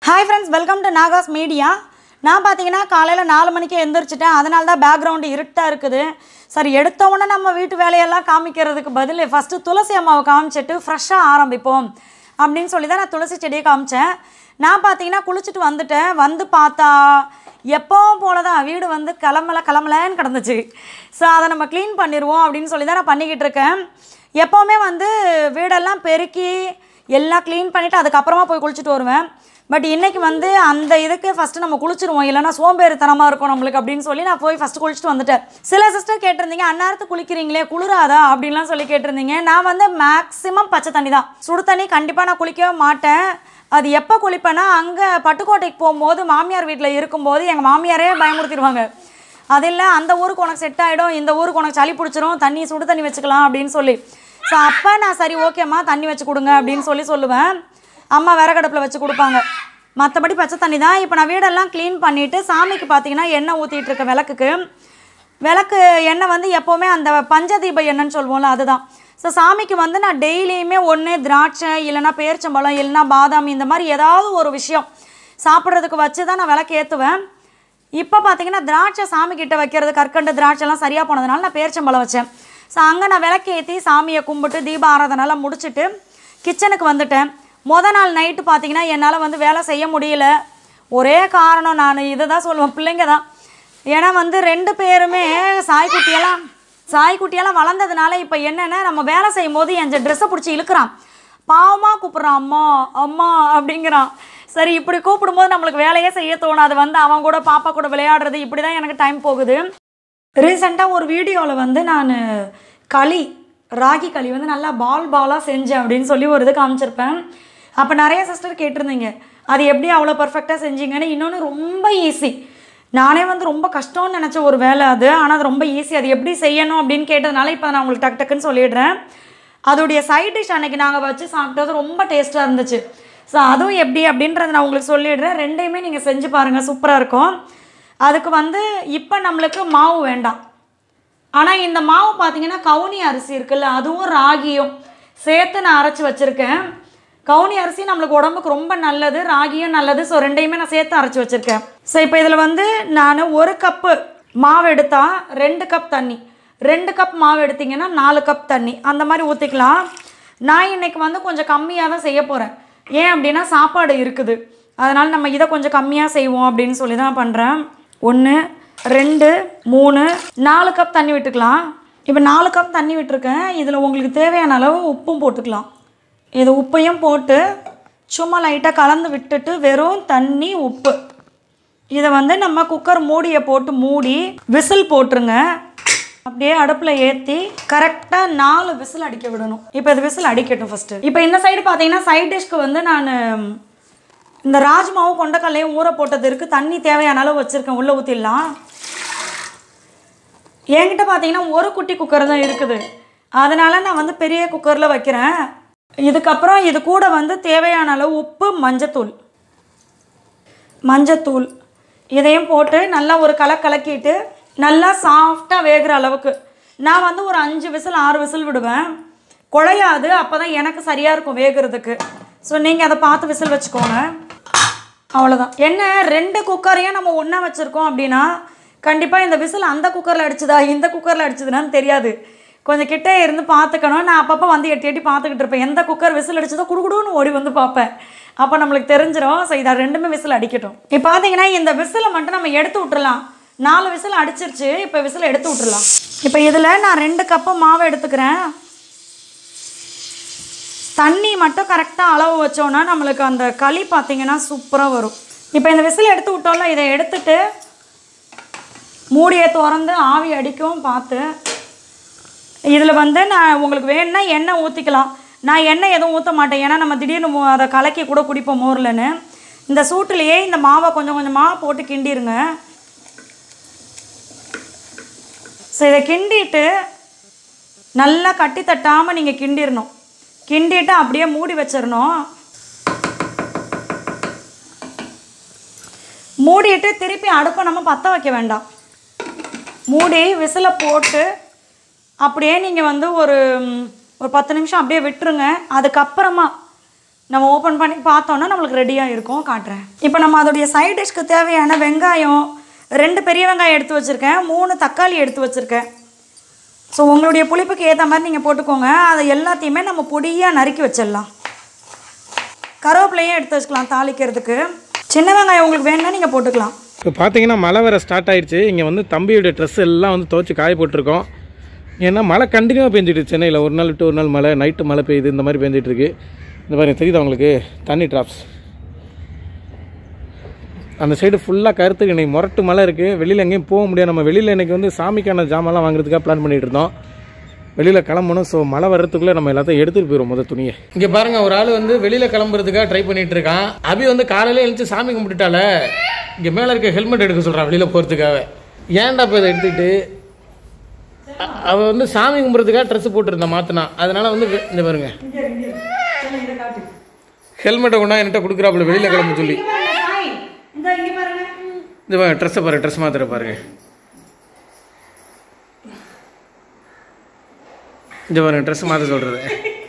Hi friends welcome to Nagas Media நான் பார்த்தீங்கன்னா காலையில் நாலு மணிக்கு எந்திரிச்சிட்டேன் அதனால தான் பேக்ரவுண்டு இருட்டாக இருக்குது சரி எடுத்த உடனே நம்ம வீட்டு வேலையெல்லாம் காமிக்கிறதுக்கு பதில் ஃபஸ்ட்டு துளசி அம்மாவை காமிச்சிட்டு ஃப்ரெஷ்ஷாக ஆரம்பிப்போம் அப்படின்னு சொல்லி தான் நான் துளசி செடியை காமிச்சேன் நான் பார்த்தீங்கன்னா குளிச்சுட்டு வந்துட்டேன் வந்து பார்த்தா எப்பவும் போல தான் வீடு வந்து கிளம்பல கிளம்பலன்னு கிடந்துச்சு ஸோ அதை நம்ம க்ளீன் பண்ணிடுவோம் அப்படின்னு சொல்லி தான் நான் பண்ணிக்கிட்டு இருக்கேன் எப்போவுமே வந்து வீடெல்லாம் பெருக்கி எல்லாம் க்ளீன் பண்ணிவிட்டு அதுக்கப்புறமா போய் குளிச்சுட்டு வருவேன் பட் இன்னைக்கு வந்து அந்த இதுக்கு ஃபஸ்ட்டு நம்ம குளிச்சிருவோம் இல்லைன்னா சோம்பேறித்தனமாக இருக்கும் நம்மளுக்கு அப்படின்னு சொல்லி நான் போய் ஃபஸ்ட்டு குளிச்சுட்டு வந்துட்டேன் சில சிஸ்டர் கேட்டிருந்தீங்க அந்நேரத்துக்கு குளிக்கிறீங்களே குளிராதா அப்படின்லாம் சொல்லி கேட்டிருந்தீங்க நான் வந்து மேக்ஸிமம் பச்சை தண்ணி தான் சுடு தண்ணி கண்டிப்பாக நான் குளிக்கவே மாட்டேன் அது எப்போ குளிப்பேன்னா அங்கே பட்டுக்கோட்டைக்கு போகும்போது மாமியார் வீட்டில் இருக்கும்போது எங்கள் மாமியாரே பயமுறுத்திடுவாங்க அது இல்லை அந்த ஊருக்கு உனக்கு செட் ஆகிடும் இந்த ஊருக்கு உனக்கு சளி பிடிச்சிரும் தண்ணி சுடு தண்ணி வச்சுக்கலாம் அப்படின்னு சொல்லி ஸோ அப்போ நான் சரி ஓகேம்மா தண்ணி வச்சு கொடுங்க அப்படின்னு சொல்லி சொல்லுவேன் அம்மா விறகடுப்பில் வச்சு கொடுப்பாங்க மற்றபடி பச்சை தண்ணி தான் இப்போ நான் வீடெல்லாம் க்ளீன் பண்ணிவிட்டு சாமிக்கு பார்த்தீங்கன்னா எண்ணெய் ஊற்றிட்டு இருக்கேன் விளக்குக்கு விளக்கு எண்ணெய் வந்து எப்போவுமே அந்த பஞ்சதீப எண்ணெய்ன்னு சொல்லுவோம்ல அதுதான் ஸோ சாமிக்கு வந்து நான் டெய்லியுமே ஒன்று திராட்சை இல்லைன்னா பேரிச்சம்பழம் இல்லைன்னா பாதாம் இந்த மாதிரி ஏதாவது ஒரு விஷயம் சாப்பிட்றதுக்கு வச்சு தான் நான் விளக்கு ஏற்றுவேன் இப்போ பார்த்தீங்கன்னா திராட்சை சாமி கிட்ட வைக்கிறது கற்கண்டு திராட்சைலாம் சரியாக போனதுனால நான் பேரிச்சம்பழம் வச்சேன் ஸோ அங்கே நான் விளக்கு ஏற்றி சாமியை கும்பிட்டு தீப ஆராதனைலாம் முடிச்சுட்டு கிச்சனுக்கு வந்துட்டேன் முத நாள் நைட்டு பார்த்தீங்கன்னா என்னால் வந்து வேலை செய்ய முடியல ஒரே காரணம் நான் இதை தான் சொல்லுவேன் பிள்ளைங்க தான் ஏன்னா வந்து ரெண்டு பேருமே சாய்க்குட்டியெல்லாம் சாய்க்குட்டியெல்லாம் வளர்ந்ததுனால இப்போ என்னென்னா நம்ம வேலை செய்யும் போது என் ட்ரெஸ்ஸை பிடிச்சி இழுக்கிறான் பாவமாக கூப்பிட்றான் அம்மா அம்மா அப்படிங்கிறான் சரி இப்படி கூப்பிடும்போது நம்மளுக்கு வேலையே செய்ய தோணாது வந்து அவன் கூட பாப்பா கூட விளையாடுறது இப்படி தான் எனக்கு டைம் போகுது ரீசெண்டாக ஒரு வீடியோவில் வந்து நான் களி ராகி களி வந்து நல்லா பால் பாலாக செஞ்சேன் அப்படின்னு சொல்லி ஒரு இது காமிச்சிருப்பேன் அப்போ நிறைய சிஸ்டர் கேட்டிருந்தீங்க அது எப்படி அவ்வளோ பர்ஃபெக்டாக செஞ்சீங்கன்னு இன்னொன்று ரொம்ப ஈஸி நானே வந்து ரொம்ப கஷ்டம்னு நினச்ச ஒரு வேலை அது ஆனால் அது ரொம்ப ஈஸி அது எப்படி செய்யணும் அப்படின்னு கேட்டதுனால இப்போ நான் உங்களுக்கு டக்கு டக்குன்னு சொல்லிடுறேன் அதோடைய சைட் டிஷ் அன்னைக்கு நாங்கள் வச்சு சாப்பிட்டது ரொம்ப டேஸ்ட்டாக இருந்துச்சு ஸோ அதுவும் எப்படி அப்படின்றத நான் உங்களுக்கு சொல்லிடுறேன் ரெண்டையுமே நீங்கள் செஞ்சு பாருங்கள் சூப்பராக இருக்கும் அதுக்கு வந்து இப்போ நம்மளுக்கு மாவு வேண்டாம் ஆனால் இந்த மாவு பார்த்தீங்கன்னா கவுனி அரிசி இருக்குல்ல அதுவும் ராகியும் சேர்த்து நான் அரைச்சி வச்சுருக்கேன் கவுனி அரிசி நம்மளுக்கு உடம்புக்கு ரொம்ப நல்லது ராகியும் நல்லது ஸோ ரெண்டையுமே நான் சேர்த்து அரைச்சி வச்சுருக்கேன் ஸோ இப்போ இதில் வந்து நான் ஒரு கப்பு மாவு எடுத்தால் ரெண்டு கப் தண்ணி ரெண்டு கப் மாவு எடுத்திங்கன்னா நாலு கப் தண்ணி அந்த மாதிரி ஊற்றிக்கலாம் நான் இன்னைக்கு வந்து கொஞ்சம் கம்மியாக தான் செய்ய போகிறேன் ஏன் அப்படின்னா சாப்பாடு இருக்குது அதனால் நம்ம இதை கொஞ்சம் கம்மியாக செய்வோம் அப்படின்னு சொல்லி தான் பண்ணுறேன் ஒன்று ரெண்டு மூணு நாலு கப் தண்ணி விட்டுக்கலாம் இப்போ நாலு கப் தண்ணி விட்டுருக்கேன் இதில் உங்களுக்கு தேவையான அளவு உப்பும் போட்டுக்கலாம் இது உப்பையும் போட்டு சும்மா லைட்டாக கலந்து விட்டுட்டு வெறும் தண்ணி உப்பு இதை வந்து நம்ம குக்கர் மூடியை போட்டு மூடி விசில் போட்டுருங்க அப்படியே அடுப்பில் ஏற்றி கரெக்டாக நாலு விசில் அடிக்க விடணும் இப்போ இது விசில் அடிக்கட்டும் ஃபஸ்ட்டு இப்போ இந்த சைடு பார்த்தீங்கன்னா சைட் டிஷ்க்கு வந்து நான் இந்த ராஜ்மாவும் கொண்டக்கல்லையும் ஊற போட்டது இருக்குது தண்ணி தேவையான அளவு வச்சுருக்கேன் உள்ளே ஊற்றிடலாம் என்கிட்ட பார்த்தீங்கன்னா ஒரு குட்டி குக்கர் தான் இருக்குது அதனால் நான் வந்து பெரிய குக்கரில் வைக்கிறேன் இதுக்கப்புறம் இது கூட வந்து தேவையான அளவு உப்பு மஞ்சத்தூள் மஞ்சத்தூள் இதையும் போட்டு நல்லா ஒரு கலை கலக்கிட்டு நல்லா சாஃப்டாக வேகிற அளவுக்கு நான் வந்து ஒரு அஞ்சு விசில் ஆறு விசில் விடுவேன் குழையாது அப்போ தான் எனக்கு சரியாக இருக்கும் வேகிறதுக்கு ஸோ நீங்கள் அதை பார்த்து விசில் வச்சுக்கோங்க அவ்வளோதான் என்ன ரெண்டு குக்கரையும் நம்ம ஒன்றா வச்சுருக்கோம் அப்படின்னா கண்டிப்பாக இந்த விசில் அந்த குக்கரில் அடிச்சுதா இந்த குக்கரில் அடிச்சதுனான்னு தெரியாது கொஞ்சம் கிட்டே இருந்து பார்த்துக்கணும் நான் அப்பப்போ வந்து எட்டி எட்டி பார்த்துக்கிட்டு இருப்பேன் எந்த குக்கர் விசில் அடிச்சதோ குடுகுடுன்னு ஓடி வந்து பார்ப்பேன் அப்போ நம்மளுக்கு தெரிஞ்சிடும் ஸோ இதை ரெண்டுமே விசில் அடிக்கட்டும் இப்போ பார்த்தீங்கன்னா இந்த விசிலை மட்டும் நம்ம எடுத்து விட்டுறலாம் நாலு விசில் அடிச்சிருச்சு இப்போ விசில் எடுத்து விட்டுறலாம் இப்போ இதில் நான் ரெண்டு கப்பு மாவு எடுத்துக்கிறேன் தண்ணி மட்டும் கரெக்டாக அளவு வச்சோன்னா நம்மளுக்கு அந்த களி பார்த்தீங்கன்னா சூப்பராக வரும் இப்போ இந்த விசில் எடுத்து விட்டோம்ல இதை எடுத்துட்டு மூடியை திறந்து ஆவி அடிக்கவும் பார்த்து இதில் வந்து நான் உங்களுக்கு வேணும்னா எண்ணெய் ஊற்றிக்கலாம் நான் எண்ணெய் எதுவும் ஊற்ற மாட்டேன் ஏன்னா நம்ம திடீர்னு மோ- அதை கலக்கி கூட குடிப்போம் மோர்லன்னு இந்த சூட்டுலேயே இந்த மாவை கொஞ்சம் கொஞ்சமாக போட்டு கிண்டிருங்க ஸோ இதை கிண்டிட்டு நல்லா கட்டி தட்டாமல் நீங்கள் கிண்டிடணும் கிண்டிட்டு அப்படியே மூடி வச்சிடணும் மூடிட்டு திருப்பி அடுப்பை நம்ம பற்ற வைக்க வேண்டாம் மூடி விசிலை போட்டு அப்படியே நீங்கள் வந்து ஒரு ம், ஒரு பத்து நிமிஷம் அப்படியே விட்டுருங்க அதுக்கப்புறமா நம்ம ஓப்பன் பண்ணி பார்த்தோன்னா நம்மளுக்கு ரெடியாக இருக்கும் காட்டுறேன் இப்போ நம்ம அதோடைய சைட் டிஷ்க்கு தேவையான வெங்காயம் ரெண்டு பெரிய வெங்காயம் எடுத்து வச்சுருக்கேன் மூணு தக்காளி எடுத்து வச்சுருக்கேன் ஸோ உங்களுடைய புளிப்புக்கு ஏற்ற மாதிரி நீங்கள் போட்டுக்கோங்க அதை எல்லாத்தையுமே நம்ம பொடியாக நறுக்கி வச்சிடலாம் கருவேப்பிலையும் எடுத்து வச்சுக்கலாம் தாளிக்கிறதுக்கு சின்ன வெங்காயம் உங்களுக்கு வேணும்னா நீங்கள் போட்டுக்கலாம் இப்போ பார்த்தீங்கன்னா மழை வர ஸ்டார்ட் ஆயிடுச்சு இங்கே வந்து தம்பியோட ட்ரெஸ் எல்லாம் வந்து துவைச்சி காய போட்டிருக்கோம் ஏன்னா மழை கண்டினியூவாக பெஞ்சிட்டு சென்னையில் ஒரு நாள் விட்டு ஒரு நாள் மழை நைட்டு மழை பெய்யுது இந்த மாதிரி பெஞ்சிட்டு இருக்கு இந்த பாருங்க தெரியுதா உங்களுக்கு தண்ணி ட்ராப்ஸ் அந்த சைடு ஃபுல்லாக கருத்துக்கு இன்னைக்கு முரட்டு மழை இருக்குது வெளியில் எங்கேயும் போக முடியாது நம்ம வெளியில் இன்னைக்கு வந்து சாமிக்கான ஜாமான்லாம் வாங்குறதுக்காக பிளான் பண்ணிட்டு இருந்தோம் வெளியில் கிளம்பணும் ஸோ மழை வர்றதுக்குள்ளே நம்ம எல்லாத்தையும் எடுத்துகிட்டு போயிடும் முத துணியை இங்கே பாருங்க ஒரு ஆள் வந்து வெளியில் கிளம்புறதுக்காக ட்ரை பண்ணிட்டு இருக்கான் அபி வந்து காலையில எழுந்து சாமி கும்பிட்டுட்டால இங்கே மேலே இருக்க ஹெல்மெட் எடுக்க சொல்கிறான் வெளியில் போகிறதுக்காக ஏன்டா இப்போ இதை எடுத்துக்கிட்டு அ- அவ வந்து சாமி கும்பிட்றதுக்காக ட்ரெஸ் போட்டிருந்தா மாற்றினா அதனால வந்து வெ- இந்த பாருங்க ஹெல்மெட்டை கொண்டா என்கிட்ட கொடுக்குறாப்புல வெளியில் கிளம்ப சொல்லி இந்த இங்கே பாருங்க இந்த பாருங்க ட்ரெஸ்ஸை பாருங்க ட்ரெஸ் மாத்திர பாருங்க இந்த பாருங்க ட்ரெஸ் மாற்ற சொல்கிறது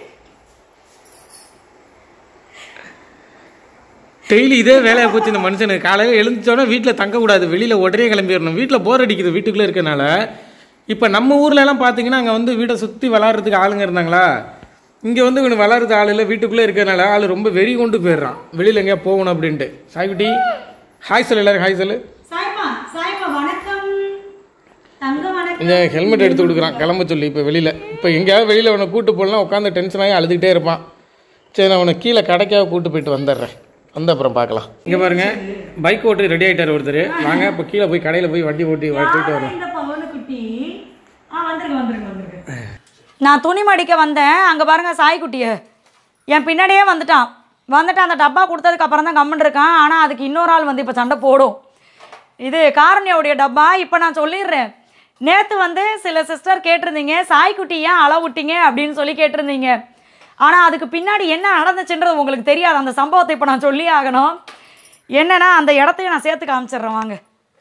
டெய்லி இதே வேலையாக போச்சு இந்த மனுஷனுக்கு காலையில் எழுந்துச்சோன்னா வீட்டில் தங்கக்கூடாது வெளியில் உடனே கிளம்பிடணும் வீட்டில் போர் அடிக்குது வீட்டுக்குள்ளே இருக்கனால இப்போ நம்ம ஊர்ல எல்லாம் பார்த்தீங்கன்னா அங்கே வந்து வீட்டை சுற்றி விளாட்றதுக்கு ஆளுங்க இருந்தாங்களா இங்கே வந்து இவனு விளாட்றது ஆள் இல்லை வீட்டுக்குள்ளே இருக்கறனால ஆள் ரொம்ப வெறி கொண்டு போயிடுறான் வெளியில் எங்கேயா போகணும் அப்படின்ட்டு சாய்குட்டி ஹாய் சொல்லு எல்லாரும் ஹாய் சொல்லு சாய்மா சாய்மா வணக்கம் தங்க வணக்கம் இந்த ஹெல்மெட் எடுத்து கொடுக்குறான் கிளம்ப சொல்லி இப்போ வெளியில் இப்போ எங்கேயாவது வெளியில் அவனை கூட்டு போகலாம் உட்காந்து டென்ஷன் ஆகி அழுதுகிட்டே இருப்பான் சரி நான் அவனை கீழே கடைக்காக கூட்டு போயிட்டு வந்துடுறேன் வந்து அப்புறம் பார்க்கலாம் இங்கே பாருங்க பைக் ஓட்டு ரெடி ஆகிட்டார் ஒருத்தர் வாங்க இப்போ கீழே போய் கடையில் போய் வண்டி ஓட்டி வ- போயிட்டு வரலாம் இந்த பவனு குட்டி ஆ வந்துருங்க வந்துருங்க வந்துருங்க நான் துணி மடிக்க வந்தேன் அங்கே பாருங்க சாய்க்குட்டிய என் பின்னாடியே வந்துட்டான் வந்துட்டு அந்த டப்பா கொடுத்ததுக்கு அப்புறம் தான் கம்முன்னு இருக்கான் ஆனால் அதுக்கு இன்னொரு ஆள் வந்து இப்போ சண்டை போடும் இது காரணியோடைய டப்பா இப்போ நான் சொல்லிடுறேன் நேற்று வந்து சில சிஸ்டர் கேட்டிருந்தீங்க சாய்க்குட்டி ஏன் அளவு விட்டீங்க அப்படின்னு சொல்லி கேட்டிருந்தீங்க ஆனால் அதுக்கு பின்னாடி என்ன நடந்துச்சுன்றது உங்களுக்கு தெரியாது அந்த சம்பவத்தை இப்போ நான் சொல்லி ஆகணும் என்னன்னா அந்த இடத்தையும் நான் சேர்த்து காமிச்சிடுறேன் வாங்க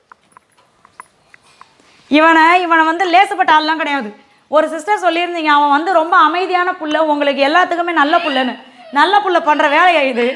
இவனை இவனை வந்து லேசுப்பட்ட ஆள்லாம் கிடையாது ஒரு சிஸ்டர் சொல்லியிருந்தீங்க அவன் வந்து ரொம்ப அமைதியான புள்ள உங்களுக்கு எல்லாத்துக்குமே நல்ல புள்ளன்னு நல்ல புள்ள பண்ணுற வேலையா இது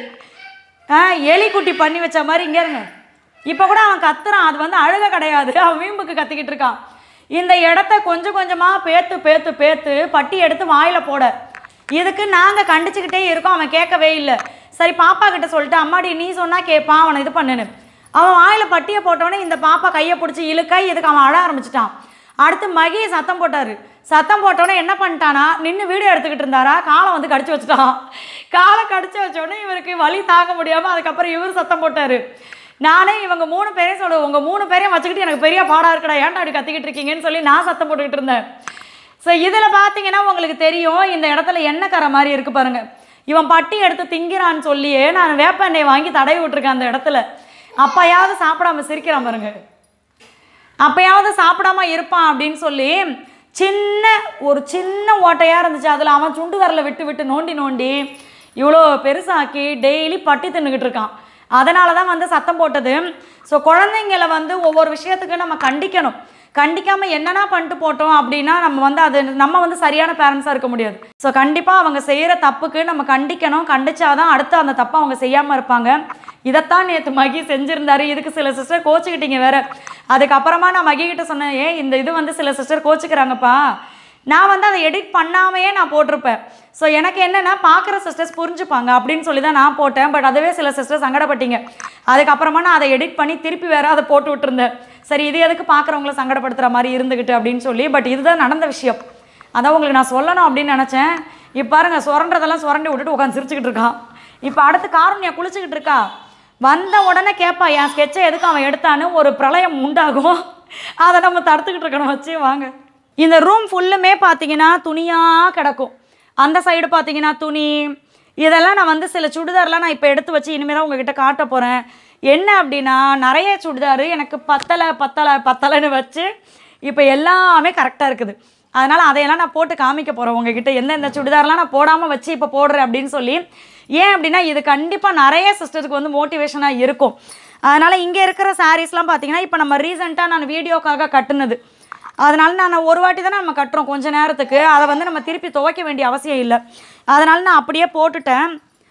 ஆ எலிக்குட்டி பண்ணி வச்ச மாதிரி இங்கே இருங்க இப்போ கூட அவன் கத்துறான் அது வந்து அழுக கிடையாது அவன் வீம்புக்கு கத்திக்கிட்டு இருக்கான் இந்த இடத்த கொஞ்சம் கொஞ்சமாக பேத்து பேத்து பேத்து பட்டி எடுத்து வாயில் போட இதுக்கு நாங்கள் கண்டிச்சுக்கிட்டே இருக்கோம் அவன் கேட்கவே இல்லை சரி பாப்பா கிட்ட சொல்லிட்டு அம்மாடி நீ சொன்னால் கேட்பான் அவனை இது பண்ணுன்னு அவன் வாயில் பட்டியை போட்டவொடனே இந்த பாப்பா கையை பிடிச்சி இழுக்க இதுக்கு அவன் அழ ஆரம்பிச்சிட்டான் அடுத்து மகி சத்தம் போட்டார் சத்தம் போட்டோன்னே என்ன பண்ணிட்டானா நின்று வீடியோ எடுத்துக்கிட்டு இருந்தாரா காலை வந்து கடிச்சு வச்சுட்டான் காலை கடிச்சு வச்சோடனே இவருக்கு வலி தாங்க முடியாமல் அதுக்கப்புறம் இவர் சத்தம் போட்டார் நானே இவங்க மூணு பேரையும் சொல்லுவேன் உங்கள் மூணு பேரையும் வச்சுக்கிட்டு எனக்கு பெரிய பாடாக இருக்கடா ஏன்டா அப்படி கத்திக்கிட்டு இருக்கீங்கன்னு சொல்லி நான் சத்தம் போட்டுக்கிட்டு இருந்தேன் ஸோ இதில் பார்த்தீங்கன்னா உங்களுக்கு தெரியும் இந்த இடத்துல எண்ணெய் கரை மாதிரி இருக்கு பாருங்க இவன் பட்டி எடுத்து திங்கிறான்னு சொல்லியே நான் வேப்ப எண்ணெய் வாங்கி தடவி விட்டுருக்கேன் அந்த இடத்துல அப்பயாவது சாப்பிடாம சிரிக்கிறான் பாருங்க அப்பயாவது சாப்பிடாம இருப்பான் அப்படின்னு சொல்லி சின்ன ஒரு சின்ன ஓட்டையாக இருந்துச்சு அதில் அவன் சுண்டு வரல விட்டு விட்டு நோண்டி நோண்டி இவ்வளோ பெருசாக்கி டெய்லி பட்டி தின்னுக்கிட்டு இருக்கான் அதனால தான் வந்து சத்தம் போட்டது ஸோ குழந்தைங்கள வந்து ஒவ்வொரு விஷயத்துக்கு நம்ம கண்டிக்கணும் கண்டிக்காமல் என்னென்ன பண்ணிட்டு போட்டோம் அப்படின்னா நம்ம வந்து அது நம்ம வந்து சரியான பேரண்ட்ஸாக இருக்க முடியாது ஸோ கண்டிப்பாக அவங்க செய்கிற தப்புக்கு நம்ம கண்டிக்கணும் கண்டிச்சாதான் அடுத்து அந்த தப்பை அவங்க செய்யாமல் இருப்பாங்க இதைத்தான் நேற்று மகி செஞ்சுருந்தாரு இதுக்கு சில சிஸ்டர் கோச்சிக்கிட்டீங்க வேற அதுக்கப்புறமா நான் மகி கிட்ட சொன்னேன் ஏன் இந்த இது வந்து சில சிஸ்டர் கோச்சிக்கிறாங்கப்பா நான் வந்து அதை எடிட் பண்ணாமையே நான் போட்டிருப்பேன் ஸோ எனக்கு என்னென்னா பார்க்குற சிஸ்டர்ஸ் புரிஞ்சுப்பாங்க அப்படின்னு சொல்லி தான் நான் போட்டேன் பட் அதுவே சில சிஸ்டர் சங்கடப்பட்டீங்க அதுக்கப்புறமா நான் அதை எடிட் பண்ணி திருப்பி வேற அதை போட்டு விட்டுருந்தேன் சரி இது எதுக்கு பார்க்குறவங்கள சங்கடப்படுத்துகிற மாதிரி இருந்துக்கிட்டு அப்படின்னு சொல்லி பட் இதுதான் நடந்த விஷயம் அதான் உங்களுக்கு நான் சொல்லணும் அப்படின்னு நினச்சேன் இப்போ பாருங்க சுரண்டதெல்லாம் சுரண்டி விட்டுட்டு உட்காந்து சிரிச்சுக்கிட்டு இருக்கான் இப்போ அடுத்து காரணியா குளிச்சுக்கிட்டு இருக்கா வந்த உடனே கேட்பா என் ஸ்கெட்சை எதுக்கு அவன் எடுத்தான்னு ஒரு பிரளயம் உண்டாகும் அதை நம்ம தடுத்துக்கிட்டு இருக்கணும் வச்சு வாங்க இந்த ரூம் ஃபுல்லுமே பார்த்தீங்கன்னா துணியாக கிடக்கும் அந்த சைடு பார்த்தீங்கன்னா துணி இதெல்லாம் நான் வந்து சில சுடிதார்லாம் நான் இப்போ எடுத்து வச்சு இனிமேல் தான் உங்ககிட்ட காட்ட போகிறேன் என்ன அப்படின்னா நிறைய சுடிதார் எனக்கு பத்தலை பத்தலை பத்தலைன்னு வச்சு இப்போ எல்லாமே கரெக்டாக இருக்குது அதனால் அதையெல்லாம் நான் போட்டு காமிக்க போகிறேன் உங்ககிட்ட எந்தெந்த சுடிதார்லாம் நான் போடாமல் வச்சு இப்போ போடுறேன் அப்படின்னு சொல்லி ஏன் அப்படின்னா இது கண்டிப்பாக நிறைய சிஸ்டருக்கு வந்து மோட்டிவேஷனாக இருக்கும் அதனால் இங்கே இருக்கிற சாரீஸ்லாம் பார்த்தீங்கன்னா இப்போ நம்ம ரீசெண்டாக நான் வீடியோக்காக கட்டுனது அதனால நான் ஒரு வாட்டி தானே நம்ம கட்டுறோம் கொஞ்ச நேரத்துக்கு அதை வந்து நம்ம திருப்பி துவைக்க வேண்டிய அவசியம் இல்லை அதனால நான் அப்படியே போட்டுட்டேன்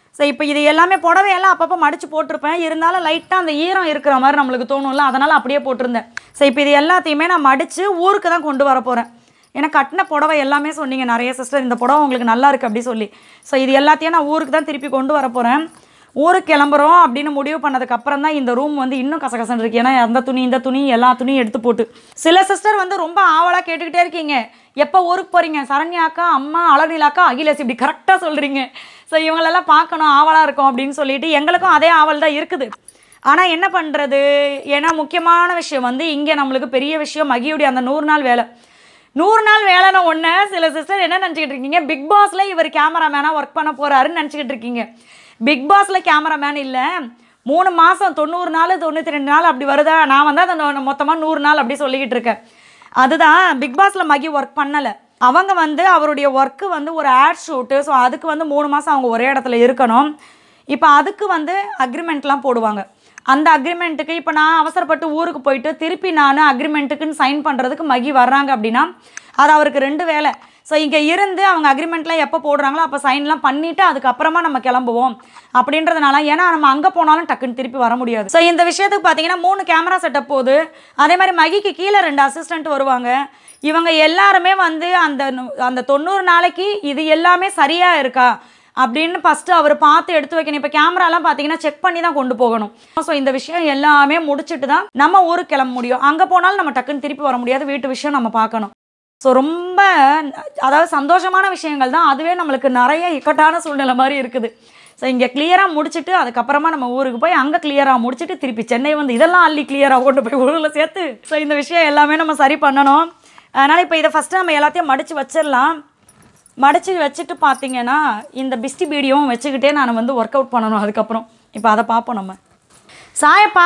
ஸோ இப்போ இது எல்லாமே புடவையெல்லாம் அப்பப்போ மடித்து போட்டிருப்பேன் இருந்தாலும் லைட்டாக அந்த ஈரம் இருக்கிற மாதிரி நம்மளுக்கு தோணும்ல அதனால் அப்படியே போட்டிருந்தேன் ஸோ இப்போ இது எல்லாத்தையுமே நான் மடித்து ஊருக்கு தான் கொண்டு வர போகிறேன் ஏன்னா கட்டின புடவை எல்லாமே சொன்னீங்க நிறைய சிஸ்டர் இந்த புடவை உங்களுக்கு நல்லா இருக்குது அப்படி சொல்லி ஸோ இது எல்லாத்தையும் நான் ஊருக்கு தான் திருப்பி கொண்டு வர போகிறேன் ஊருக்கு கிளம்புறோம் அப்படின்னு முடிவு பண்ணதுக்கு அப்புறம் தான் இந்த ரூம் வந்து இன்னும் கசகசன்னு இருக்கு ஏன்னா அந்த துணி இந்த துணி எல்லா துணியும் எடுத்து போட்டு சில சிஸ்டர் வந்து ரொம்ப ஆவலாக கேட்டுக்கிட்டே இருக்கீங்க எப்போ ஊருக்கு போகிறீங்க சரண்யாக்கா அம்மா அழகிலாக்கா அகிலேஷ் இப்படி கரெக்டாக சொல்கிறீங்க ஸோ இவங்களெல்லாம் பார்க்கணும் ஆவலாக இருக்கும் அப்படின்னு சொல்லிட்டு எங்களுக்கும் அதே ஆவல் தான் இருக்குது ஆனால் என்ன பண்ணுறது ஏன்னா முக்கியமான விஷயம் வந்து இங்கே நம்மளுக்கு பெரிய விஷயம் மகியுடைய அந்த நூறு நாள் வேலை நூறு நாள் வேலைன்னு ஒன்று சில சிஸ்டர் என்ன நினச்சிக்கிட்டு இருக்கீங்க பிக் பாஸ்ல இவர் கேமராமேனாக ஒர்க் பண்ண போகிறாருன்னு நினச்சிக்கிட்டு இருக்கீங்க பிக் பாஸில் கேமராமேன் இல்லை மூணு மாதம் தொண்ணூறு நாள் தொண்ணூற்றி ரெண்டு நாள் அப்படி வருதா நான் வந்து அதை மொத்தமாக நூறு நாள் அப்படி சொல்லிக்கிட்டு இருக்கேன் அதுதான் பிக் பாஸில் மகி ஒர்க் பண்ணலை அவங்க வந்து அவருடைய ஒர்க்கு வந்து ஒரு ஆட் ஷூட்டு ஸோ அதுக்கு வந்து மூணு மாதம் அவங்க ஒரே இடத்துல இருக்கணும் இப்போ அதுக்கு வந்து அக்ரிமெண்ட்லாம் போடுவாங்க அந்த அக்ரிமெண்ட்டுக்கு இப்போ நான் அவசரப்பட்டு ஊருக்கு போயிட்டு திருப்பி நான் அக்ரிமெண்ட்டுக்குன்னு சைன் பண்ணுறதுக்கு மகி வர்றாங்க அப்படின்னா அது அவருக்கு ரெண்டு வேலை ஸோ இங்கே இருந்து அவங்க அக்ரிமெண்ட்லாம் எப்போ போடுறாங்களோ அப்போ சைன்லாம் பண்ணிவிட்டு அதுக்கப்புறமா நம்ம கிளம்புவோம் அப்படின்றதுனால ஏன்னா நம்ம அங்கே போனாலும் டக்குன்னு திருப்பி வர முடியாது ஸோ இந்த விஷயத்துக்கு பார்த்தீங்கன்னா மூணு கேமரா செட்டப் போகுது அதே மாதிரி மகிக்கு கீழே ரெண்டு அசிஸ்டண்ட் வருவாங்க இவங்க எல்லாருமே வந்து அந்த நு- அந்த தொண்ணூறு நாளைக்கு இது எல்லாமே சரியாக இருக்கா அப்படின்னு ஃபஸ்ட்டு அவர் பார்த்து எடுத்து வைக்கணும் இப்போ கேமராலாம் பார்த்தீங்கன்னா செக் பண்ணி தான் கொண்டு போகணும் ஸோ இந்த விஷயம் எல்லாமே முடிச்சுட்டு தான் நம்ம ஊருக்கு கிளம்ப முடியும் அங்கே போனாலும் நம்ம டக்குன்னு திருப்பி வர முடியாது வீட்டு விஷயம் நம்ம பார்க்கணும் ஸோ ரொம்ப அதாவது சந்தோஷமான விஷயங்கள் தான் அதுவே நம்மளுக்கு நிறைய இக்கட்டான சூழ்நிலை மாதிரி இருக்குது ஸோ இங்கே கிளியராக முடிச்சுட்டு அதுக்கப்புறமா நம்ம ஊருக்கு போய் அங்கே கிளியராக முடிச்சுட்டு திருப்பி சென்னை வந்து இதெல்லாம் அள்ளி கிளியராக கொண்டு போய் ஊரில் சேர்த்து ஸோ இந்த விஷயம் எல்லாமே நம்ம சரி பண்ணணும் அதனால் இப்போ இதை ஃபஸ்ட்டு நம்ம எல்லாத்தையும் மடித்து வச்சிடலாம் மடித்து வச்சுட்டு பார்த்தீங்கன்னா இந்த பிஸ்டி பீடியும் வச்சுக்கிட்டே நான் வந்து ஒர்க் அவுட் பண்ணணும் அதுக்கப்புறம் இப்போ அதை பார்ப்போம் நம்ம சாயப்பா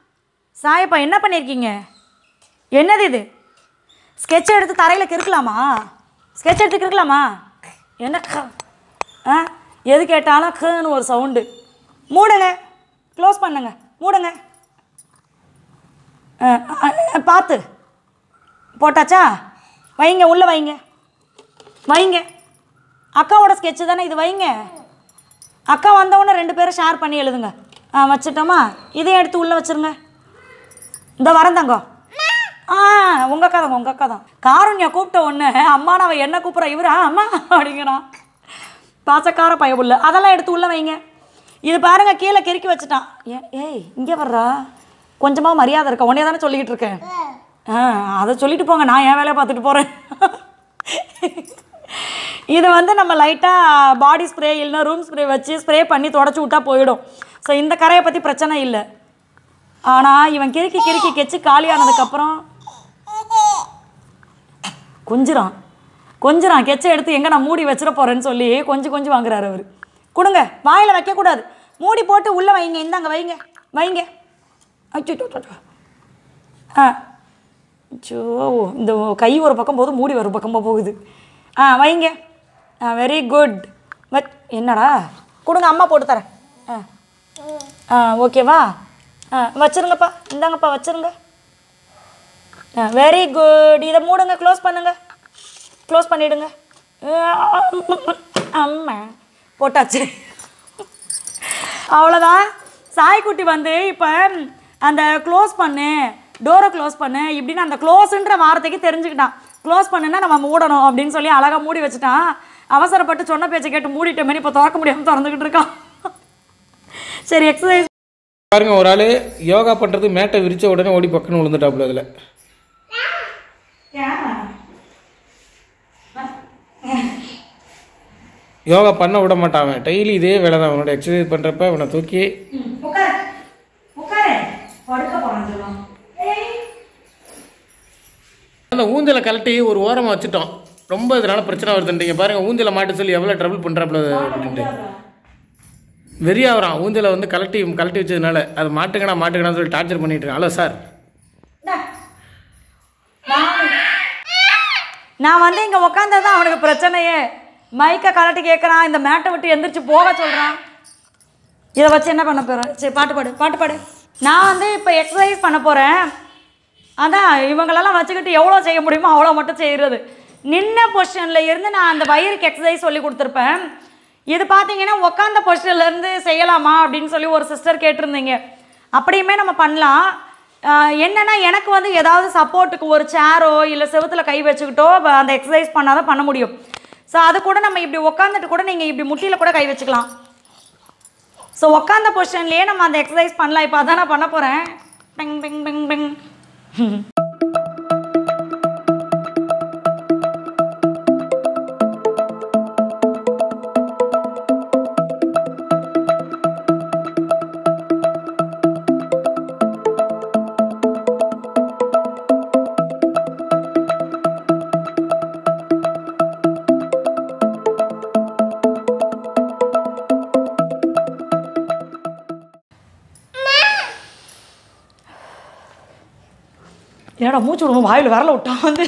சாயப்பா என்ன பண்ணியிருக்கீங்க என்னது இது ஸ்கெட்ச் எடுத்து தரையில் கிறுக்கலாமா ஸ்கெட்ச் எடுத்து கிறுக்கலாமா என்ன க ஆ எது கேட்டாலும் கன்னு ஒரு சவுண்டு மூடுங்க க்ளோஸ் பண்ணுங்க மூடுங்க ஆ, ஆ, ஆ, பார்த்து போட்டாச்சா வைங்க உள்ளே வைங்க வைங்க அக்காவோட ஸ்கெட்சு தானே இது வைங்க அக்கா வந்தவுடனே ரெண்டு பேரும் ஷேர் பண்ணி எழுதுங்க ஆ வச்சுட்டோமா இதையும் எடுத்து உள்ளே வச்சிருங்க இந்த வரந்தாங்க ஆ உங்கள் அக்கா தான் உங்கள் அக்கா தான் காருண்யா கூப்பிட்ட ஒன்று அம்மா நான் என்ன கூப்பிட்றா இவரா அம்மா அப்படிங்கிறான் பாசக்கார பயபுள்ள அதெல்லாம் எடுத்து உள்ளே வைங்க இது பாருங்க கீழே கிறுக்கி வச்சுட்டான் ஏ ஏய் இங்கே வர்றா கொஞ்சமாக மரியாதை இருக்கா உடனே தானே சொல்லிக்கிட்டு இருக்கேன் ஆ அதை சொல்லிட்டு போங்க நான் என் வேலையை பார்த்துட்டு போகிறேன் இது வந்து நம்ம லைட்டாக பாடி ஸ்ப்ரே இல்லைன்னா ரூம் ஸ்ப்ரே வச்சு ஸ்ப்ரே பண்ணி தொடச்சி விட்டா போயிடும் ஸோ இந்த கரையை பற்றி பிரச்சனை இல்லை ஆனால் இவன் கிறுக்கி கிறுக்கி கெச்சு காலியானதுக்கப்புறம் கொஞ்சிறான் கொஞ்சிறான் கெச்சை எடுத்து எங்கே நான் மூடி வச்சிட போகிறேன்னு சொல்லி கொஞ்சம் கொஞ்சம் வாங்குறாரு அவர் கொடுங்க வாயில் வைக்கக்கூடாது மூடி போட்டு உள்ளே வைங்க இந்தாங்க வைங்க வைங்க அச்சோ அச்சோ, அச்சோ. ஆ அச்சோ இந்த கை ஒரு பக்கம் போகுது மூடி ஒரு பக்கமாக போகுது ஆ வைங்க ஆ வெரி குட் வச் என்னடா கொடுங்க அம்மா போட்டு தரேன் ஆ ஆ ஓகேவா ஆ வச்சிருங்கப்பா இந்தாங்கப்பா வச்சிருங்க ஆ வெரி குட் இதை மூடுங்க க்ளோஸ் பண்ணுங்க க்ளோஸ் பண்ணிடுங்க அம்மா போட்டாச்சு அவ்வளோதான் சாய்க்குட்டி வந்து இப்போ அந்த க்ளோஸ் பண்ணு டோரை க்ளோஸ் பண்ணு இப்படின்னு அந்த க்ளோஸுன்ற வார்த்தைக்கு தெரிஞ்சுக்கிட்டான் க்ளோஸ் பண்ணுன்னா நம்ம மூடணும் அப்படின்னு சொல்லி அழகாக மூடி வச்சுட்டான் அவசரப்பட்டு சொன்ன பேச்சை கேட்டு மூடிட்டோமே இப்போ திறக்க முடியாமல் திறந்துக்கிட்டு இருக்கான் சரி எக்ஸசைஸ் பாருங்க ஒரு ஆள் யோகா பண்ணுறது மேட்டை விரிச்ச உடனே ஓடி பக்கன்னு விழுந்துட்டாப்புல அதில் யோகா பண்ண விட மாட்டான் அவன் டெய்லி இதே வேலை தான் அவனோட எக்ஸசைஸ் பண்ணுறப்ப அவனை தூக்கி உட்காரு உட்காரு படுக்க போகிறான் சொல்லுவான் அந்த ஊஞ்சலை கழட்டி ஒரு ஓரமாக வச்சுட்டோம் ரொம்ப இதனால பிரச்சனை வருதுன்றீங்க பாருங்க ஊஞ்சலை மாட்ட சொல்லி எவ்வளோ ட்ரபிள் பண்ணுறாப்புல அப்படின்ட்டு வெறியாகிறான் ஊஞ்சலை வந்து கழட்டி கழட்டி வச்சதுனால அது மாட்டுங்கடா மாட்டுங்கடான்னு சொல்லி டார்ச்சர் பண்ணிட்டு இருக்கான் ஹலோ சார் நான் வந்து இங்கே உட்காந்தது தான் அவனுக்கு பிரச்சனையே மைக்கை கலட்டி கேட்குறான் இந்த மேட்டை விட்டு எந்திரிச்சு போக சொல்கிறான் இதை வச்சு என்ன பண்ண போகிறேன் சரி பாட்டு பாடு பாட்டு பாடு நான் வந்து இப்போ எக்ஸசைஸ் பண்ண போகிறேன் அதான் இவங்களெல்லாம் வச்சுக்கிட்டு எவ்வளோ செய்ய முடியுமோ அவ்வளோ மட்டும் செய்கிறது நின்ன பொசிஷனில் இருந்து நான் அந்த வயிறுக்கு எக்ஸசைஸ் சொல்லி கொடுத்துருப்பேன் இது பார்த்தீங்கன்னா உட்காந்த பொசிஷன்லேருந்து செய்யலாமா அப்படின்னு சொல்லி ஒரு சிஸ்டர் கேட்டிருந்தீங்க அப்படியுமே நம்ம பண்ணலாம் ஆஹ் என்னன்னா எனக்கு வந்து ஏதாவது சப்போர்ட்டுக்கு ஒரு சேரோ இல்லை செவுத்துல கை வச்சுக்கிட்டோ வ- அந்த எக்ஸசைஸ் பண்ணாதான் பண்ண முடியும் ஸோ அது கூட நம்ம இப்படி உட்காந்துட்டு கூட நீங்கள் இப்படி முட்டியில் கூட கை வச்சுக்கலாம் ஸோ உட்காந்த பொசிஷன்லேயே நம்ம அந்த எக்ஸசைஸ் பண்ணலாம் இப்போ அதான் நான் பண்ண போகிறேன் பிங் பிங் பிங் பிங் என்னடா மூச்சு விடுவோம் வாயில் விரல விட்டான் வந்து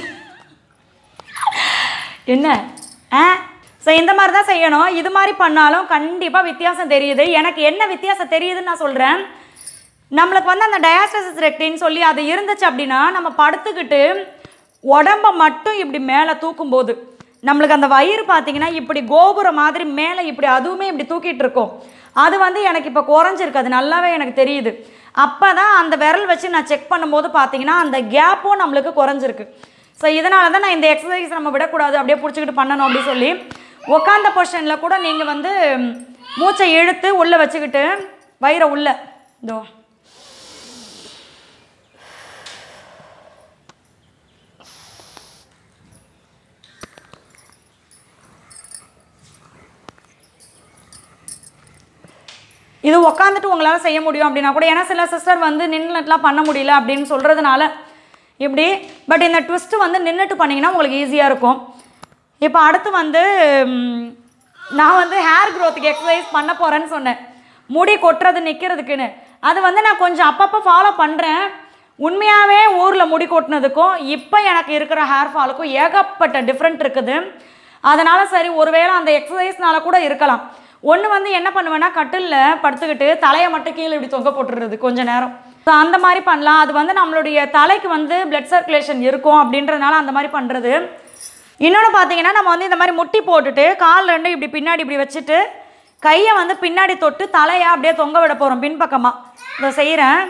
என்ன ஆ ஸோ இந்த மாதிரி தான் செய்யணும் இது மாதிரி பண்ணாலும் கண்டிப்பாக வித்தியாசம் தெரியுது எனக்கு என்ன வித்தியாசம் தெரியுதுன்னு நான் சொல்கிறேன் நம்மளுக்கு வந்து அந்த டயாஸ்டசிஸ் ரெக்டின்னு சொல்லி அது இருந்துச்சு அப்படின்னா நம்ம படுத்துக்கிட்டு உடம்ப மட்டும் இப்படி மேலே தூக்கும்போது நம்மளுக்கு அந்த வயிறு பார்த்தீங்கன்னா இப்படி கோபுரம் மாதிரி மேலே இப்படி அதுவுமே இப்படி தூக்கிட்டு இருக்கும் அது வந்து எனக்கு இப்போ குறைஞ்சிருக்கு அது நல்லாவே எனக்கு தெரியுது அப்போ தான் அந்த விரல் வச்சு நான் செக் பண்ணும்போது பார்த்தீங்கன்னா அந்த கேப்பும் நம்மளுக்கு குறைஞ்சிருக்கு ஸோ இதனால தான் நான் இந்த எக்ஸசைஸ் நம்ம விடக்கூடாது அப்படியே பிடிச்சிக்கிட்டு பண்ணணும் அப்படி சொல்லி உட்காந்த பொசிஷனில் கூட நீங்கள் வந்து ம், மூச்சை இழுத்து உள்ளே வச்சுக்கிட்டு வயிறை உள்ள இதோ இது உட்காந்துட்டு உங்களால் செய்ய முடியும் அப்படின்னா கூட ஏன்னா சில சிஸ்டர் வந்து நின்றுட்டுலாம் பண்ண முடியல அப்படின்னு சொல்கிறதுனால இப்படி பட் இந்த ட்விஸ்ட் வந்து நின்றுட்டு பண்ணிங்கன்னா உங்களுக்கு ஈஸியாக இருக்கும் இப்போ அடுத்து வந்து ம், நான் வந்து ஹேர் க்ரோத்துக்கு எக்ஸசைஸ் பண்ண போகிறேன்னு சொன்னேன் முடி கொட்டுறது நிற்கிறதுக்குன்னு அது வந்து நான் கொஞ்சம் அப்பப்போ ஃபாலோ பண்ணுறேன் உண்மையாகவே ஊரில் முடி கொட்டினதுக்கும் இப்போ எனக்கு இருக்கிற ஹேர் ஃபாலுக்கும் ஏகப்பட்ட டிஃப்ரெண்ட் இருக்குது அதனால் சரி ஒருவேளை அந்த எக்ஸசைஸ்னால கூட இருக்கலாம் ஒன்று வந்து என்ன பண்ணுவேன்னா கட்டிலில் படுத்துக்கிட்டு தலையை மட்டும் கீழே இப்படி தொங்க போட்டுடுறது கொஞ்ச நேரம் ஸோ அந்த மாதிரி பண்ணலாம் அது வந்து நம்மளுடைய தலைக்கு வந்து பிளட் சர்க்குலேஷன் இருக்கும் அப்படின்றதுனால அந்த மாதிரி பண்ணுறது இன்னொன்று பார்த்தீங்கன்னா நம்ம வந்து இந்த மாதிரி முட்டி போட்டுட்டு கால் ரெண்டும் இப்படி பின்னாடி இப்படி வச்சுட்டு கையை வந்து பின்னாடி தொட்டு தலையை அப்படியே தொங்க விட போகிறோம் பின்பக்கமாக இதை செய்கிறேன்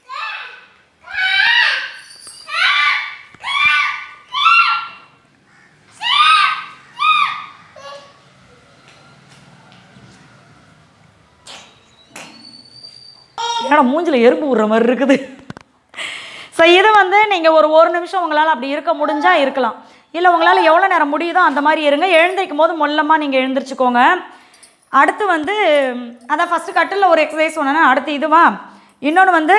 என்னடா மூஞ்சில் எறும்பு விடுற மாதிரி இருக்குது ஸோ இது வந்து நீங்கள் ஒரு ஒரு நிமிஷம் உங்களால் அப்படி இருக்க முடிஞ்சால் இருக்கலாம் இல்லை உங்களால் எவ்வளோ நேரம் முடியுதோ அந்த மாதிரி இருங்க எழுந்திருக்கும் போது மொல்லமாக நீங்கள் எழுந்திரிச்சுக்கோங்க அடுத்து வந்து அதான் ஃபஸ்ட்டு கட்டில் ஒரு எக்ஸசைஸ் சொன்னேன்னா அடுத்து இதுவா இன்னொன்று வந்து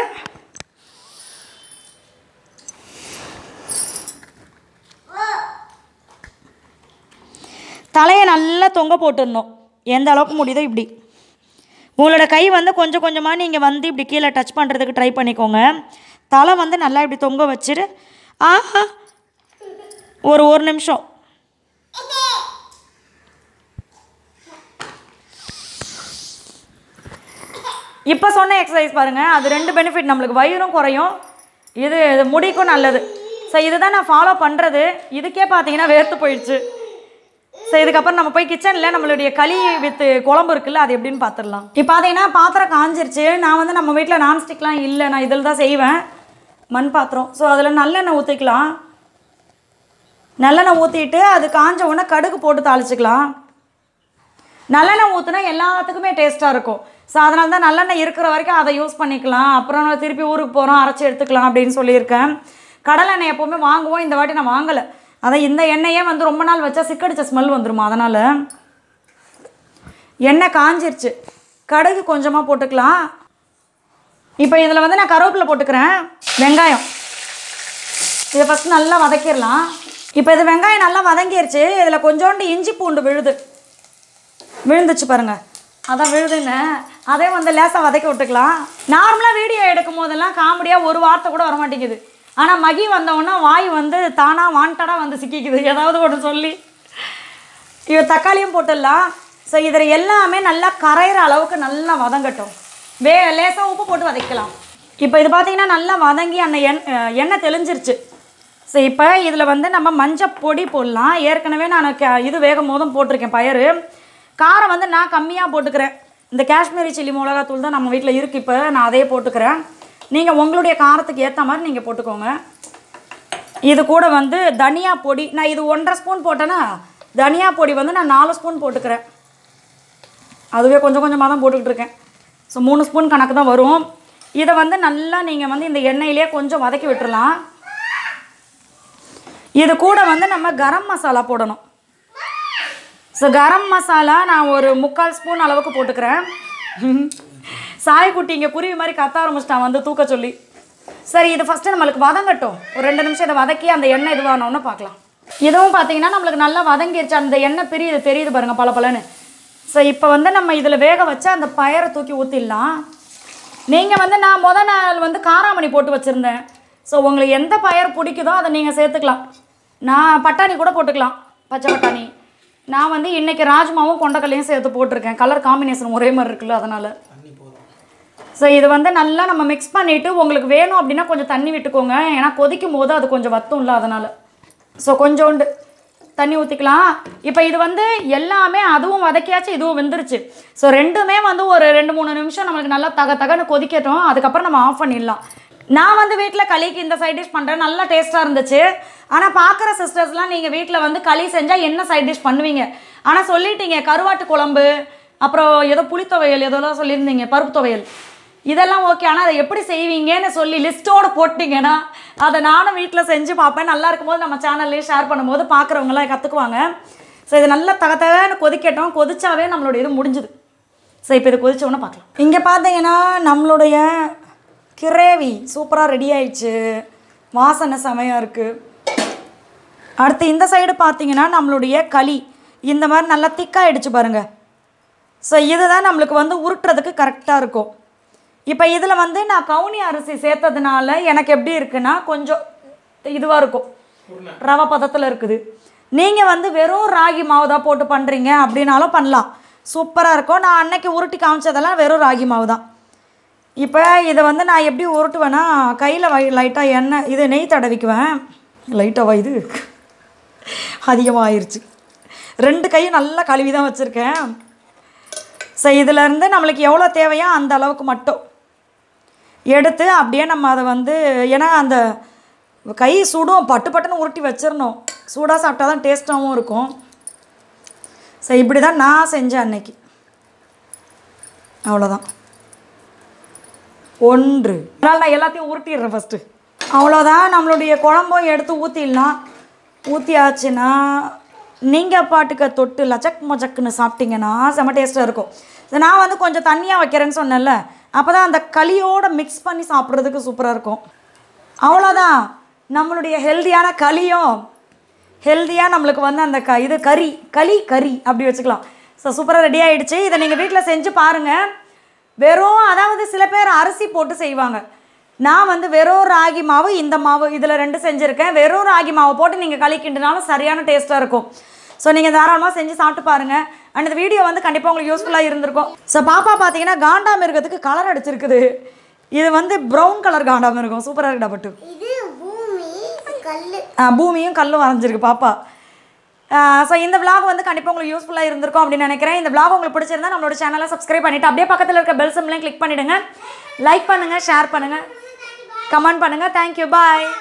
தலையை நல்லா தொங்க போட்டுடணும் எந்த அளவுக்கு முடியுதோ இப்படி உங்களோட கை வந்து கொஞ்சம் கொஞ்சமாக நீங்கள் வந்து இப்படி கீழே டச் பண்ணுறதுக்கு ட்ரை பண்ணிக்கோங்க தலை வந்து நல்லா இப்படி தொங்க வச்சுட்டு ஆஹா ஒரு ஒரு நிமிஷம் இப்போ சொன்ன எக்ஸசைஸ் பாருங்கள் அது ரெண்டு பெனிஃபிட் நம்மளுக்கு வயிறும் குறையும் இது இது முடிக்கும் நல்லது ஸோ இதுதான் நான் ஃபாலோ பண்ணுறது இதுக்கே பார்த்தீங்கன்னா வேர்த்து போயிடுச்சு ஸோ இதுக்கப்புறம் நம்ம போய் கிச்சனில் நம்மளுடைய களி வித் குழம்பு இருக்குல்ல அது எப்படின்னு பார்த்துடலாம் இப்போ பார்த்தீங்கன்னா பாத்திரம் காஞ்சிருச்சு நான் வந்து நம்ம வீட்டில் நான்ஸ்டிக்லாம் இல்லை நான் இதில் தான் செய்வேன் மண் பாத்திரம் ஸோ அதில் நல்லெண்ணெய் ஊற்றிக்கலாம் நல்லெண்ணெய் ஊற்றிட்டு அது காஞ்ச உடனே கடுகு போட்டு தாளிச்சுக்கலாம் நல்லெண்ணெய் ஊற்றுனா எல்லாத்துக்குமே டேஸ்ட்டாக இருக்கும் ஸோ அதனால தான் நல்லெண்ணெய் இருக்கிற வரைக்கும் அதை யூஸ் பண்ணிக்கலாம் அப்புறம் நான் திருப்பி ஊருக்கு போகிறோம் அரைச்சி எடுத்துக்கலாம் அப்படின்னு சொல்லியிருக்கேன் கடலை எண்ணெய் எப்போவுமே வாங்குவோம் இந்த வாட்டி நான் வாங்கலை அதான் இந்த எண்ணெயே வந்து ரொம்ப நாள் வச்சா சிக்கடிச்ச ஸ்மெல் வந்துருமா அதனால் எண்ணெய் காஞ்சிருச்சு கடுகு கொஞ்சமாக போட்டுக்கலாம் இப்போ இதில் வந்து நான் கருவேப்பிலை போட்டுக்கிறேன் வெங்காயம் இதை ஃபஸ்ட் நல்லா வதக்கிடலாம் இப்போ இது வெங்காயம் நல்லா வதங்கிருச்சு இதில் கொஞ்சோண்டு இஞ்சி பூண்டு விழுது விழுந்துச்சு பாருங்க அதான் விழுதுங்க அதே வந்து லேசாக வதக்கி விட்டுக்கலாம் நார்மலாக வீடியோ எடுக்கும் போதெல்லாம் காமெடியாக ஒரு வார்த்தை கூட வர மாட்டேங்குது ஆனால் மகி வந்தவொன்னே வாய் வந்து தானாக வாண்டடாக வந்து சிக்கிக்குது ஏதாவது ஒன்று சொல்லி இது தக்காளியும் போட்டுடலாம் ஸோ இதில் எல்லாமே நல்லா கரையிற அளவுக்கு நல்லா வதங்கட்டும் வே லேசாக உப்பு போட்டு வதக்கலாம் இப்போ இது பார்த்தீங்கன்னா நல்லா வதங்கி அந்த எண் அஹ் எண்ணெய் தெளிஞ்சிருச்சு ஸோ இப்போ இதில் வந்து நம்ம மஞ்சள் பொடி போடலாம் ஏற்கனவே நான் க- இது வேகும் போதும் போட்டிருக்கேன் பயறு காரம் வந்து நான் கம்மியாக போட்டுக்கிறேன் இந்த காஷ்மீரி சில்லி மிளகாத்தூள் தான் நம்ம வீட்டில் இருக்குது இப்போ நான் அதே போட்டுக்கிறேன் நீங்கள் உங்களுடைய காரத்துக்கு ஏற்ற மாதிரி நீங்கள் போட்டுக்கோங்க இது கூட வந்து தனியா பொடி நான் இது ஒன்றரை ஸ்பூன் போட்டேன்னா தனியா பொடி வந்து நான் நாலு ஸ்பூன் போட்டுக்கிறேன் அதுவே கொஞ்சம் கொஞ்சமாக தான் போட்டுக்கிட்டு இருக்கேன் ஸோ மூணு ஸ்பூன் கணக்கு தான் வரும் இதை வந்து நல்லா நீங்கள் வந்து இந்த எண்ணெயிலே கொஞ்சம் வதக்கி விட்டுறலாம் இது கூட வந்து நம்ம கரம் மசாலா போடணும் ஸோ கரம் மசாலா நான் ஒரு முக்கால் ஸ்பூன் அளவுக்கு போட்டுக்கிறேன் சாய்க்குட்டி இங்கே குருவி மாதிரி கத்த ஆரம்பிச்சிட்டான் வந்து தூக்க சொல்லி சரி இது ஃபஸ்ட்டு நம்மளுக்கு வதங்கட்டும் ஒரு ரெண்டு நிமிஷம் இதை வதக்கி அந்த எண்ணெய் இதுவானோன்னு பார்க்கலாம் இதுவும் பார்த்தீங்கன்னா நம்மளுக்கு நல்லா வதங்கிருச்சு அந்த எண்ணெய் பிரியுது தெரியுது பாருங்க பல பலன்னு ஸோ இப்போ வந்து நம்ம இதில் வேக வச்சா அந்த பயரை தூக்கி ஊற்றிடலாம் நீங்கள் வந்து நான் முத நாள் வந்து காராமணி போட்டு வச்சுருந்தேன் ஸோ உங்களுக்கு எந்த பயர் பிடிக்குதோ அதை நீங்கள் சேர்த்துக்கலாம் நான் பட்டாணி கூட போட்டுக்கலாம் பச்சை பட்டாணி நான் வந்து இன்னைக்கு ராஜ்மாவும் கொண்டக்கல்லையும் சேர்த்து போட்டிருக்கேன் கலர் காம்பினேஷன் ஒரே மாதிரி இருக்குல்ல அதனால் ஸோ இது வந்து நல்லா நம்ம மிக்ஸ் பண்ணிவிட்டு உங்களுக்கு வேணும் அப்படின்னா கொஞ்சம் தண்ணி விட்டுக்கோங்க ஏன்னா கொதிக்கும் போது அது கொஞ்சம் வத்தும்ல அதனால் ஸோ கொஞ்சோண்டு தண்ணி ஊற்றிக்கலாம் இப்போ இது வந்து எல்லாமே அதுவும் வதக்கியாச்சு இதுவும் வெந்துருச்சு ஸோ ரெண்டுமே வந்து ஒரு ரெண்டு மூணு நிமிஷம் நம்மளுக்கு நல்லா தக தகன்னு கொதிக்கட்டும் அதுக்கப்புறம் நம்ம ஆஃப் பண்ணிடலாம் நான் வந்து வீட்டில் களிக்கு இந்த சைட் டிஷ் பண்ணுறேன் நல்லா டேஸ்ட்டாக இருந்துச்சு ஆனால் பார்க்குற சிஸ்டர்ஸ்லாம் நீங்கள் வீட்டில் வந்து களி செஞ்சால் என்ன சைட் டிஷ் பண்ணுவீங்க ஆனால் சொல்லிட்டீங்க கருவாட்டு குழம்பு அப்புறம் ஏதோ புளித்துவையல் ஏதோலாம் சொல்லியிருந்தீங்க பருப்பு துவையல் இதெல்லாம் ஓகே ஆனால் அதை எப்படி செய்வீங்கன்னு சொல்லி லிஸ்ட்டோடு போட்டிங்கன்னா அதை நானும் வீட்டில் செஞ்சு பார்ப்பேன் நல்லா இருக்கும்போது நம்ம சேனல்லையும் ஷேர் பண்ணும்போது பார்க்குறவங்களாம் கற்றுக்குவாங்க ஸோ இது நல்லா தக தகன்னு கொதிக்கட்டும் கொதிச்சாவே நம்மளோட இது முடிஞ்சுது ஸோ இப்போ இது கொதிச்சோன்னு பார்க்கலாம் இங்கே பார்த்தீங்கன்னா நம்மளுடைய கிரேவி சூப்பராக ரெடி ஆயிடுச்சு வாசனை செமையாக இருக்குது அடுத்து இந்த சைடு பார்த்தீங்கன்னா நம்மளுடைய களி இந்த மாதிரி நல்லா திக்காயிடுச்சு பாருங்கள் ஸோ இதுதான் நம்மளுக்கு வந்து உருட்டுறதுக்கு கரெக்டாக இருக்கும் இப்போ இதில் வந்து நான் கவுனி அரிசி சேர்த்ததுனால எனக்கு எப்படி இருக்குன்னா கொஞ்சம் இதுவாக இருக்கும் ரவை பதத்தில் இருக்குது நீங்கள் வந்து வெறும் ராகி மாவு தான் போட்டு பண்ணுறீங்க அப்படின்னாலும் பண்ணலாம் சூப்பராக இருக்கும் நான் அன்னைக்கு உருட்டி காமிச்சதெல்லாம் வெறும் ராகி மாவு தான் இப்போ இதை வந்து நான் எப்படி உருட்டுவேன்னா கையில் வை லைட்டாக எண்ணெய் இது நெய் தடவிக்குவேன் லைட்டாக இது அதிகமாகிருச்சு ரெண்டு கையும் நல்லா கழுவி தான் வச்சுருக்கேன் ஸோ இதிலேருந்து நம்மளுக்கு எவ்வளோ தேவையோ அந்த அளவுக்கு மட்டும் எடுத்து அப்படியே நம்ம அதை வந்து ஏன்னா அந்த கை சுடும் பட்டு பட்டுன்னு உருட்டி வச்சிடணும் சூடாக சாப்பிட்டா தான் டேஸ்ட்டாகவும் இருக்கும் ஸோ இப்படி தான் நான் செஞ்சேன் அன்னைக்கு அவ்வளோதான் ஒன்று அதனால் நான் எல்லாத்தையும் உருட்டிடுறேன் ஃபஸ்ட்டு அவ்வளோதான் நம்மளுடைய குழம்பும் எடுத்து ஊற்றிடலாம் ஊற்றியாச்சுன்னா நீங்கள் பாட்டுக்க தொட்டு லச்சக் மொச்சக்குன்னு சாப்பிட்டீங்கன்னா செம டேஸ்ட்டாக இருக்கும் இது நான் வந்து கொஞ்சம் தண்ணியாக வைக்கிறேன்னு சொன்னேன்ல அப்போ தான் அந்த களியோட மிக்ஸ் பண்ணி சாப்பிட்றதுக்கு சூப்பராக இருக்கும் அவ்வளோதான் நம்மளுடைய ஹெல்தியான களியும் ஹெல்தியாக நம்மளுக்கு வந்து அந்த க இது கறி களி கறி அப்படி வச்சுக்கலாம் ஸோ சூப்பராக ரெடி ஆயிடுச்சு இதை நீங்கள் வீட்டில் செஞ்சு பாருங்கள் வெறும் அதாவது சில பேர் அரிசி போட்டு செய்வாங்க நான் வந்து வெறும் ராகி மாவு இந்த மாவு இதில் ரெண்டு செஞ்சுருக்கேன் வெறும் ராகி மாவு போட்டு நீங்கள் களி கிண்டினாலும் சரியான டேஸ்ட்டாக இருக்கும் ஸோ நீங்கள் தாராளமாக செஞ்சு சாப்பிட்டு பாருங்கள் அண்ட் இந்த வீடியோ வந்து கண்டிப்பாக உங்களுக்கு யூஸ்ஃபுல்லாக இருந்திருக்கும் ஸோ பாப்பா பார்த்தீங்கன்னா காண்டாமிருகத்துக்கு கலர் அடிச்சிருக்குது இது வந்து ப்ரௌன் கலர் காண்டாமிருகம் சூப்பராக இருக்குடா பட்டு இது பூமி கல்லு ஆ, பூமியும் கல்லும் வரைஞ்சிருக்கு பாப்பா ஸோ இந்த vlog வந்து கண்டிப்பாக உங்களுக்கு யூஸ்ஃபுல்லாக இருந்திருக்கும் அப்படின்னு நினைக்கிறேன் இந்த vlog உங்களுக்கு பிடிச்சிருந்தா நம்மளோட சேனலை சப்ஸ்கிரைப் பண்ணிவிட்டு அப்படியே பக்கத்தில் இருக்க பெல் சிம்லையும் கிளிக் பண்ணிவிடுங்க லைக் பண்ணுங்கள் ஷேர் பண்ணுங்கள் கமெண்ட் பண்ணுங்கள் தேங்க்யூ பாய்